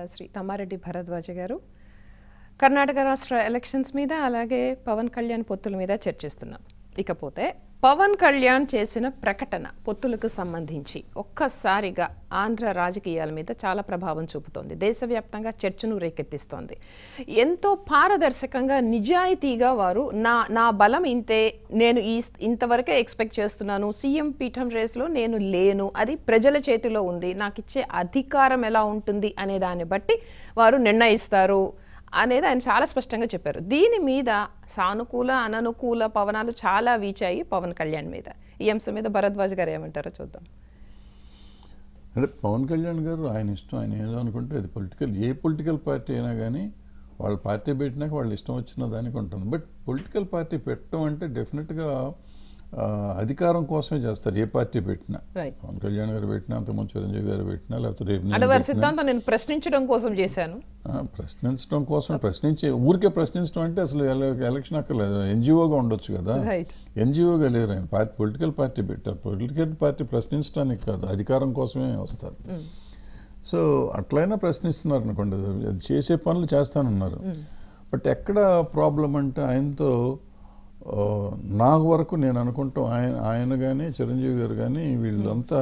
శ్రీ తమ్మారెడ్డి భరద్వాజ గారు కర్ణాటక రాష్ట్ర ఎలక్షన్స్ మీద అలాగే పవన్ కళ్యాణ్ పొత్తుల మీద చర్చిస్తున్నాం ఇకపోతే పవన్ కళ్యాణ్ చేసిన ప్రకటన పొత్తులకు సంబంధించి ఒక్కసారిగా ఆంధ్ర రాజకీయాల మీద చాలా ప్రభావం చూపుతోంది దేశవ్యాప్తంగా చర్చను రేకెత్తిస్తోంది ఎంతో పారదర్శకంగా నిజాయితీగా వారు నా నా బలం ఇంతే నేను ఈ ఇంతవరకే ఎక్స్పెక్ట్ చేస్తున్నాను సీఎం పీఠం రేస్లో నేను లేను అది ప్రజల చేతిలో ఉంది నాకు ఇచ్చే అధికారం ఎలా ఉంటుంది అనే దాన్ని బట్టి వారు నిర్ణయిస్తారు అనేది ఆయన చాలా స్పష్టంగా చెప్పారు దీని మీద సానుకూల అననుకూల పవనాలు చాలా వీచాయి పవన్ కళ్యాణ్ మీద ఈ అంశం మీద భరద్వాజ్ గారు ఏమంటారో చూద్దాం అంటే పవన్ కళ్యాణ్ గారు ఆయన ఇష్టం ఆయన ఏదో అనుకుంటే అది పొలిటికల్ ఏ పొలిటికల్ పార్టీ అయినా కానీ వాళ్ళ పార్టీ పెట్టినాక వాళ్ళు ఇష్టం వచ్చిన దానికి ఉంటుంది బట్ పొలిటికల్ పార్టీ పెట్టడం అంటే డెఫినెట్గా ఆ, అధికారం కోసమే చేస్తారు ఏ పార్టీ పెట్టినా రైట్ పవన్ కళ్యాణ్ గారు పెట్టినా అంతకుముందు చిరంజీవి గారు పెట్టినా లేకపోతే రేపు నేను అంటే వారి పెట్టినా, సిద్ధాంతం నేను ప్రశ్నించడం కోసం చేశాను ఆ, ప్రశ్నించడం కోసం ప్రశ్నించే ఊరికే ప్రశ్నించడం అంటే అసలు ఎల- ఎలక్షన్ అక్కర్లేదు ఎన్జిఓగా ఉండొచ్చు కదా రైట్ ఎన్జిఓగా లేరు ఆయన పార్టీ పొలిటికల్ పార్టీ పెట్టారు పొలిటికల్ పార్టీ ప్రశ్నించడానికి కాదు అధికారం కోసమే వస్తారు సో అట్లయినా ప్రశ్నిస్తున్నారు అనుకోండి అది చేసే పనులు చేస్తానన్నారు బట్ ఎక్కడ ప్రాబ్లం అంటే ఆయనతో ఆ, నా వరకు నేను అనుకుంటాం ఆయన ఆయన కానీ చిరంజీవి గారు కానీ వీళ్ళంతా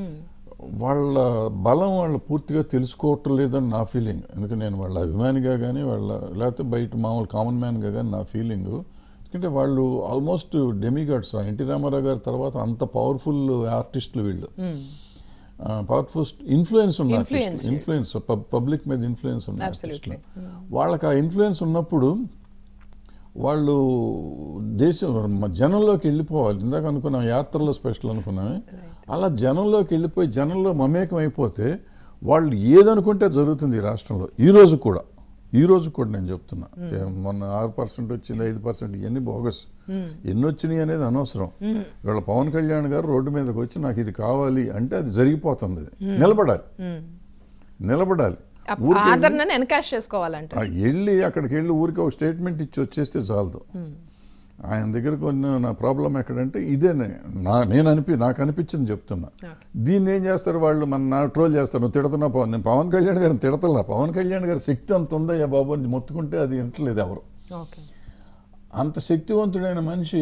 వాళ్ళ బలం వాళ్ళు పూర్తిగా తెలుసుకోవటం లేదని నా ఫీలింగ్ ఎందుకంటే నేను వాళ్ళ అభిమానిగా కానీ వాళ్ళ లేకపోతే బయట మామూలు కామన్ మ్యాన్గా కానీ నా ఫీలింగ్ ఎందుకంటే వాళ్ళు ఆల్మోస్ట్ డెమిగాడ్స్ ఎన్టీ రామారావు గారి తర్వాత అంత పవర్ఫుల్ ఆర్టిస్టులు వీళ్ళు పవర్ఫుల్ ఇన్ఫ్లుయెన్స్ ఉన్న Influence. ఇన్ఫ్లుయెన్స్ పబ్లిక్ మీద ఇన్ఫ్లుయెన్స్ ఉన్న Absolutely. ఆర్టిస్టులు వాళ్ళకి ఆ ఇన్ఫ్లుయెన్స్ ఉన్నప్పుడు వాళ్ళు దేశం మ- జనంలోకి వెళ్ళిపోవాలి ఇందాక అనుకున్నాం యాత్రలో స్పెషల్ అనుకున్నామే అలా జనంలోకి వెళ్ళిపోయి జనంలో మమేకం అయిపోతే వాళ్ళు ఏదనుకుంటే జరుగుతుంది ఈ రాష్ట్రంలో ఈ రోజు కూడా ఈ రోజు కూడా నేను చెప్తున్నా ఏ, మొన్న ఆరు పర్సెంట్ వచ్చింది ఐదు పర్సెంట్ ఇవన్నీ బోగస్ ఎన్ని వచ్చినాయి అనేది అనవసరం ఇవాళ పవన్ కళ్యాణ్ గారు రోడ్డు మీదకి వచ్చి నాకు ఇది కావాలి అంటే అది జరిగిపోతుంది అది. నిలబడాలి నిలబడాలి ఊరికే ఆదరణను ఎన్కాష్ చేసుకోవాలంట ఆ వెళ్ళి అక్కడికి వెళ్ళి ఊరికి ఒక స్టేట్మెంట్ ఇచ్చి వచ్చేస్తే చాలదు ఆయన దగ్గర కొన్ని నా ప్రాబ్లం ఎక్కడంటే ఇదే నే- నా నేను అనిపి నాకు అనిపించింది చెప్తున్నా దీన్ని ఏం చేస్తారు వాళ్ళు మన నా ట్రోల్ చేస్తారు నువ్వు తిడుతున్నా పవన్ నేను పవన్ కళ్యాణ్ గారిని తిడతలా పవన్ కళ్యాణ్ గారి శక్తి అంత ఉందయ్యా బాబు అని మొత్తుకుంటే అది వింటలేదు ఎవరు ఓకే అంత శక్తివంతుడైన మనిషి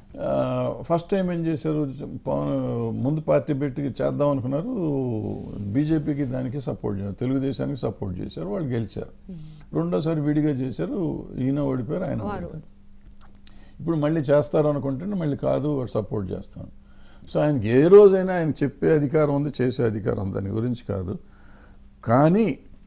ఫస్ట్ టైం ఏం చేశారు పవన్ ముందు పార్టీ పెట్టి చేద్దాం అనుకున్నారు బీజేపీకి దానికి సపోర్ట్ చేశారు తెలుగుదేశానికి సపోర్ట్ చేశారు వాళ్ళు గెలిచారు రెండోసారి విడిగా చేశారు ఈయన ఓడిపోయారు ఆయన ఓడిపోయారు ఇప్పుడు మళ్ళీ చేస్తారు అనుకుంటే మళ్ళీ కాదు సపోర్ట్ చేస్తాను సో ఆయనకి ఏ రోజైనా ఆయన చెప్పే అధికారం ఉంది చేసే అధికారం ఉంది దాని గురించి కాదు కానీ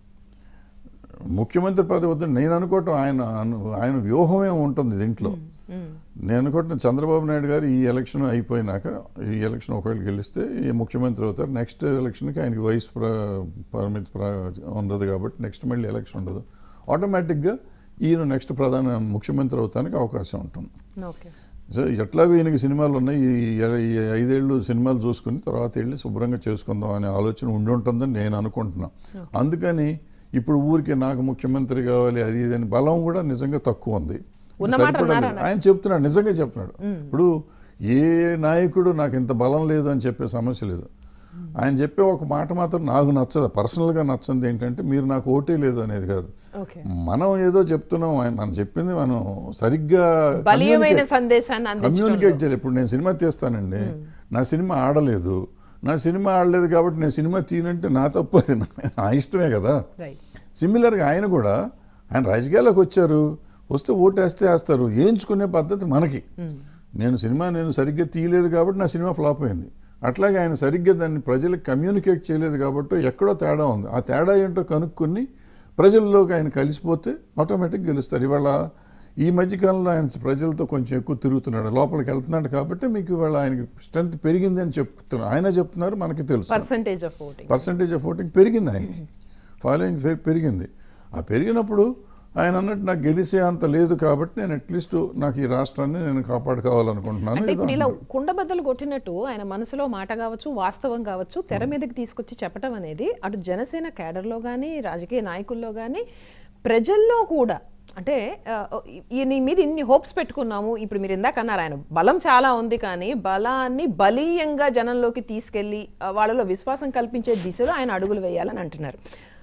ముఖ్యమంత్రి పదవి వద్ద నేను అనుకోవటం ఆయన అను- ఆయన వ్యూహమే ఉంటుంది దీంట్లో నేను అనుకుంటున్న చంద్రబాబు నాయుడు గారు ఈ ఎలక్షన్ అయిపోయినాక ఈ ఎలక్షన్ ఒకవేళ గెలిస్తే ఈ ముఖ్యమంత్రి అవుతారు నెక్స్ట్ ఎలక్షన్కి ఆయనకి వయసు ప్ర పరిమితి ప్ర ఉండదు కాబట్టి నెక్స్ట్ మళ్ళీ ఎలక్షన్ ఉండదు ఆటోమేటిక్గా ఈయన నెక్స్ట్ ప్రధాన ముఖ్యమంత్రి అవుతానికి అవకాశం ఉంటుంది ఓకే సో ఎట్లాగో ఈయనకి సినిమాలు ఉన్నాయి ఈ ఎ- ఈ ఐదేళ్ళు సినిమాలు చూసుకుని తర్వాత వెళ్ళి శుభ్రంగా చేసుకుందాం అనే ఆలోచన ఉండి ఉంటుందని నేను అనుకుంటున్నా అందుకని ఇప్పుడు ఊరికి నాకు ముఖ్యమంత్రి కావాలి అది ఇది అని బలం కూడా నిజంగా తక్కువ ఉంది ఉన్న మాట సరిపడా లేదు. అన్నారా? ఆయన చెప్తున్నాడు నిజంగా చెప్తున్నాడు ఇప్పుడు ఏ నాయకుడు నాకు ఇంత బలం లేదు అని చెప్పే సమస్య లేదు ఆయన చెప్పే ఒక మాట మాత్రం నాకు నచ్చదు పర్సనల్గా నచ్చంది ఏంటంటే మీరు నాకు ఓటే లేదు అనేది కాదు ఓకే మనం ఏదో చెప్తున్నాం ఆయన మనం చెప్పింది మనం సరిగ్గా బలీయమైన communicate- సందేశాన్ని అందించడం కమ్యూనికేట్ చేయాలి ఇప్పుడు నేను సినిమా తీస్తానండి నా సినిమా ఆడలేదు నా సినిమా ఆడలేదు కాబట్టి నేను సినిమా తీయనంటే నా తప్పు అది నా ఇష్టమే కదా రైట్ సిమిలర్గా ఆయన కూడా ఆయన రాజకీయాల్లోకి వచ్చారు వస్తే ఓటు వేస్తే వేస్తారు వేయించుకునే పద్ధతి మనకి నేను సినిమా నేను సరిగ్గా తీయలేదు కాబట్టి నా సినిమా ఫ్లాప్ అయింది అట్లాగే ఆయన సరిగ్గా దాన్ని ప్రజలకు కమ్యూనికేట్ చేయలేదు కాబట్టి ఎక్కడో తేడా ఉంది ఆ తేడా ఏంటో కనుక్కొని ప్రజల్లోకి ఆయన కలిసిపోతే ఆటోమేటిక్ గెలుస్తారు ఇవాళ ఈ మధ్యకాలంలో ఆయన ప్రజలతో కొంచెం ఎక్కువ తిరుగుతున్నాడు లోపలికి వెళ్తున్నాడు కాబట్టి మీకు ఇవాళ ఆయనకి స్ట్రెంత్ పెరిగింది అని చెప్తున్నారు ఆయన చెప్తున్నారు మనకి తెలుసు percentage of voting percentage of voting పెరిగింది ఆయనకి ఫాలోయింగ్ పెరిగింది ఆ పెరిగినప్పుడు ఆయన అన్నట్టు నాకు గెలిసే అంత లేదు కాబట్టి నేను అట్లీస్ట్ నాకు ఈ రాష్ట్రాన్ని నేను కాపాడుకోవాలనుకుంటున్నాను అంటే ఏదో ఇప్పుడు ఇలా అన్నాడు. కుండబద్దలు కొట్టినట్టు ఆయన మనసులో మాట కావచ్చు వాస్తవం కావచ్చు తెర మీదకి తీసుకొచ్చి చెప్పడం అనేది అటు జనసేన క్యాడర్లో కానీ రాజకీయ నాయకుల్లో కానీ ప్రజల్లో కూడా అంటే ఆ, ఈ- నీ మీద ఇన్ని హోప్స్ పెట్టుకున్నాము ఇప్పుడు మీరు ఇందాక అన్నారు ఆయన బలం చాలా ఉంది కానీ బలాన్ని బలీయంగా జనంలోకి తీసుకెళ్ళి ఆ, వాళ్ళలో విశ్వాసం కల్పించే దిశలో ఆయన అడుగులు వేయాలని అంటున్నారు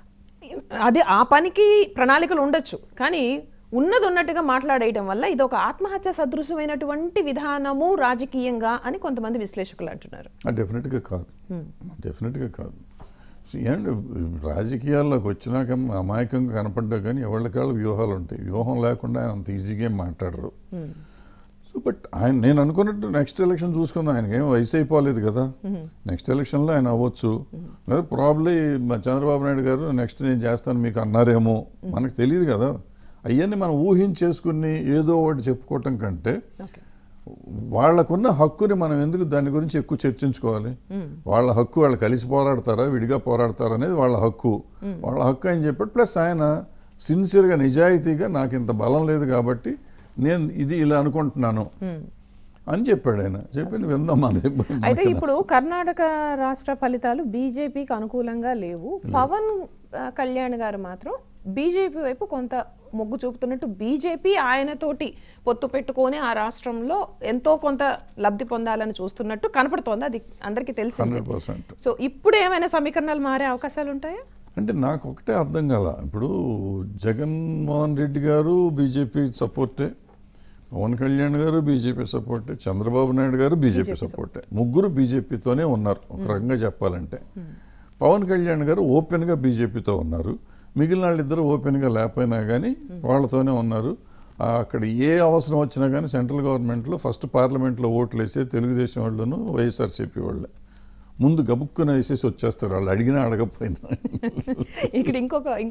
అది ఆ పనికి ప్రణాళికలు ఉండొచ్చు కానీ ఉన్నది ఉన్నట్టుగా మాట్లాడేయటం వల్ల ఇది ఒక ఆత్మహత్య సదృశమైనటువంటి విధానము రాజకీయంగా అని కొంతమంది విశ్లేషకులు అంటున్నారు డెఫినెట్గా కాదు డెఫినెట్గా కాదు ఏంటి రాజకీయాల్లోకి వచ్చినాక అమాయకంగా కనపడ్డా కానీ ఎవరికాళ్ళ వ్యూహాలు ఉంటాయి వ్యూహం లేకుండా ఆయన అంత ఈజీగా ఏం మాట్లాడరు సో బట్ ఆయన నేను అనుకున్నట్టు నెక్స్ట్ ఎలక్షన్ చూసుకుందాం ఆయనకి ఏం వయసు అయిపోలేదు కదా నెక్స్ట్ ఎలక్షన్లో ఆయన అవ్వచ్చు లేదా ప్రాబ్లీ చంద్రబాబు నాయుడు గారు నెక్స్ట్ నేను చేస్తాను మీకు అన్నారేమో మనకు తెలియదు కదా అవన్నీ మనం ఊహించేసుకుని ఏదో ఒకటి చెప్పుకోవటం కంటే ఓకే వాళ్ళకున్న హక్కుని మనం ఎందుకు దాని గురించి ఎక్కువ చర్చించుకోవాలి వాళ్ళ హక్కు వాళ్ళు కలిసి పోరాడతారా విడిగా పోరాడతారా అనేది వాళ్ళ హక్కు వాళ్ళ హక్కు అని చెప్పాడు ప్లస్ ఆయన సిన్సియర్గా నిజాయితీగా నాకు ఇంత బలం లేదు కాబట్టి నేను ఇది ఇలా అనుకుంటున్నాను అని చెప్పాడు ఆయన చెప్పింది విందాం మన అయితే ఇప్పుడు కర్ణాటక రాష్ట్ర ఫలితాలు బీజేపీకి అనుకూలంగా లేవు పవన్ ఆ, కళ్యాణ్ గారు మాత్రం బీజేపీ వైపు కొంత మొగ్గు చూపుతున్నట్టు బీజేపీ ఆయనతోటి పొత్తు పెట్టుకొని ఆ రాష్ట్రంలో ఎంతో కొంత లబ్ధి పొందాలని చూస్తున్నట్టు కనపడుతోంది అది అందరికీ తెలిసింది హండ్రెడ్ పర్సెంట్ సో ఇప్పుడు ఏమైనా సమీకరణాలు మారే అవకాశాలు ఉంటాయా అంటే నాకు ఒకటే అర్థం కాల ఇప్పుడు జగన్మోహన్ రెడ్డి గారు బీజేపీ సపోర్టే పవన్ కళ్యాణ్ గారు బీజేపీ సపోర్టే చంద్రబాబు నాయుడు గారు బీజేపీ సపోర్టే ముగ్గురు బీజేపీతోనే ఉన్నారు ఒక రకంగా చెప్పాలంటే పవన్ కళ్యాణ్ గారు ఓపెన్గా బీజేపీతో ఉన్నారు మిగిలిన వాళ్ళిద్దరూ ఓపెన్గా లేకపోయినా కానీ వాళ్ళతోనే ఉన్నారు ఆ, అక్కడ ఏ అవసరం వచ్చినా కానీ సెంట్రల్ గవర్నమెంట్లో ఫస్ట్ పార్లమెంట్లో ఓట్లు వేసే తెలుగుదేశం వాళ్ళను వైఎస్ఆర్సీపీ వాళ్ళే ముందు గబుక్కున వేసేసి వచ్చేస్తారు వాళ్ళు అడిగినా అడగకపోయినా ఇక్కడ ఇంకొక